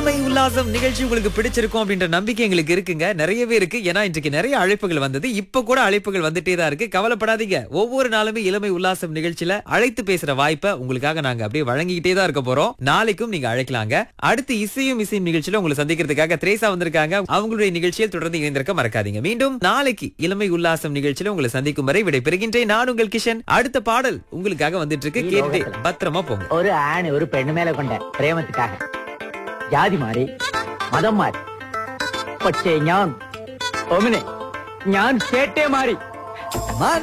இளமை உல்லாசம் நிகழ்ச்சி உங்களுக்கு பிடிச்சிருக்கும் அப்படின்ற நம்பிக்கை எங்களுக்கு இருக்குங்க நிறையவே இருக்கு ஏன்னா இன்றைக்கு நிறைய அழைப்புகள் வந்தது இப்ப கூட அழைப்புகள் வந்துட்டே தான் இருக்கு கவலைப்படாதீங்க ஒவ்வொரு நாளுமே இளமை உல்லாசம் நிகழ்ச்சியில அழைத்து பேசுற வாய்ப்பை உங்களுக்காக நாங்க அப்படியே வழங்கிக்கிட்டே தான் இருக்க போறோம் நாளைக்கும் நீங்க அழைக்கலாங்க அடுத்து இசையும் இசையும் நிகழ்ச்சியில உங்களை சந்திக்கிறதுக்காக திரேசா வந்திருக்காங்க அவங்களுடைய நிகழ்ச்சியில் தொடர்ந்து இணைந்திருக்க மறக்காதீங்க மீண்டும் நாளைக்கு இளமை உல்லாசம் நிகழ்ச்சியில உங்களை சந்திக்கும் வரை விடை பெறுகின்றேன் நான் உங்கள் கிஷன் அடுத்த பாடல் உங்களுக்காக வந்துட்டு இருக்கு கேட்டு பத்திரமா போங்க ഒരു ആണ് ഒരു പെണ്ണു മേലെ കൊണ്ട് പ്രേമത്തിക്കാക ജാതി മാറി മതം മാറി പക്ഷേ ഞാൻ ഒമിനെ ഞാൻ കേട്ടേ മാറി